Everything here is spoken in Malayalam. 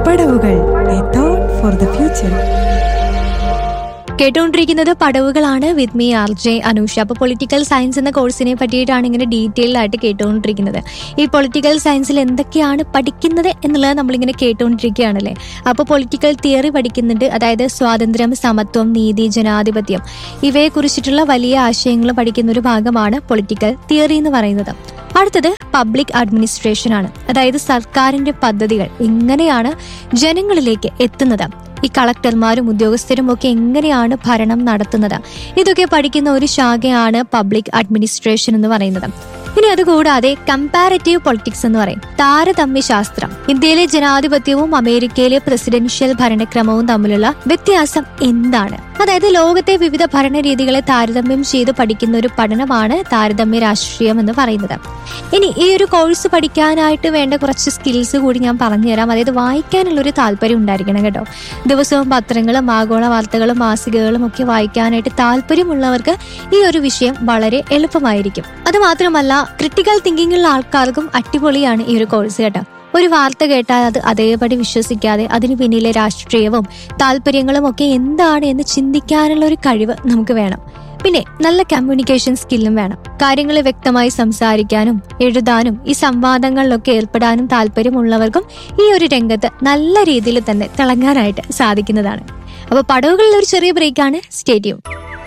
പടവുകൾ a thought for the future കേട്ടുകൊണ്ടിരിക്കുന്നത് പടവുകളാണ് with me R J Anusha അപ്പൊ പൊളിറ്റിക്കൽ സയൻസ് എന്ന കോഴ്സിനെ പറ്റിയിട്ടാണ് ഇങ്ങനെ ഡീറ്റെയിൽ ആയിട്ട് കേട്ടുകൊണ്ടിരിക്കുന്നത് ഈ പൊളിറ്റിക്കൽ സയൻസിൽ എന്തൊക്കെയാണ് പഠിക്കുന്നത് എന്നുള്ളത് നമ്മളിങ്ങനെ കേട്ടുകൊണ്ടിരിക്കുകയാണല്ലേ അപ്പൊ പൊളിറ്റിക്കൽ തിയറി പഠിക്കുന്നുണ്ട് അതായത് സ്വാതന്ത്ര്യം സമത്വം നീതി ജനാധിപത്യം ഇവയെ കുറിച്ചിട്ടുള്ള വലിയ ആശയങ്ങൾ പഠിക്കുന്ന ഒരു ഭാഗമാണ് പൊളിറ്റിക്കൽ തിയറി എന്ന് പറയുന്നത് അടുത്തത് പബ്ലിക് അഡ്മിനിസ്ട്രേഷൻ ആണ് അതായത് സർക്കാരിന്റെ പദ്ധതികൾ എങ്ങനെയാണ് ജനങ്ങളിലേക്ക് എത്തുന്നത് ഈ കളക്ടർമാരും ഉദ്യോഗസ്ഥരും ഒക്കെ എങ്ങനെയാണ് ഭരണം നടത്തുന്നത് ഇതൊക്കെ പഠിക്കുന്ന ഒരു ശാഖയാണ് പബ്ലിക് അഡ്മിനിസ്ട്രേഷൻ എന്ന് പറയുന്നത് ഇനി അതുകൂടാതെ കമ്പാരറ്റീവ് പൊളിറ്റിക്സ് എന്ന് പറയും താരതമ്യ ശാസ്ത്രം ഇന്ത്യയിലെ ജനാധിപത്യവും അമേരിക്കയിലെ പ്രസിഡൻഷ്യൽ ഭരണക്രമവും തമ്മിലുള്ള വ്യത്യാസം എന്താണ് അതായത് ലോകത്തെ വിവിധ ഭരണരീതികളെ താരതമ്യം ചെയ്ത് പഠിക്കുന്ന ഒരു പഠനമാണ് താരതമ്യ രാഷ്ട്രീയം എന്ന് പറയുന്നത് ഇനി ഈ ഒരു കോഴ്സ് പഠിക്കാനായിട്ട് വേണ്ട കുറച്ച് സ്കിൽസ് കൂടി ഞാൻ പറഞ്ഞുതരാം അതായത് വായിക്കാനുള്ള ഒരു താല്പര്യം ഉണ്ടായിരിക്കണം കേട്ടോ ദിവസവും പത്രങ്ങളും ആഗോള വാർത്തകളും മാസികകളും ഒക്കെ വായിക്കാനായിട്ട് താല്പര്യമുള്ളവർക്ക് ഈ ഒരു വിഷയം വളരെ എളുപ്പമായിരിക്കും അത് മാത്രമല്ല ക്രിട്ടിക്കൽ തിങ്കിങ്ങുള്ള ആൾക്കാർക്കും അടിപൊളിയാണ് ഈ ഒരു കോഴ്സ് കേട്ടോ ഒരു വാർത്ത കേട്ടാൽ അത് അതേപടി വിശ്വസിക്കാതെ അതിനു പിന്നിലെ രാഷ്ട്രീയവും താല്പര്യങ്ങളും ഒക്കെ എന്താണ് എന്ന് ചിന്തിക്കാനുള്ള ഒരു കഴിവ് നമുക്ക് വേണം പിന്നെ നല്ല കമ്മ്യൂണിക്കേഷൻ സ്കില്ലും വേണം കാര്യങ്ങൾ വ്യക്തമായി സംസാരിക്കാനും എഴുതാനും ഈ സംവാദങ്ങളിലൊക്കെ ഏർപ്പെടാനും താല്പര്യമുള്ളവർക്കും ഈ ഒരു രംഗത്ത് നല്ല രീതിയിൽ തന്നെ തിളങ്ങാനായിട്ട് സാധിക്കുന്നതാണ് അപ്പൊ പടവുകളിൽ ഒരു ചെറിയ ബ്രേക്കാണ് സ്റ്റേഡിയം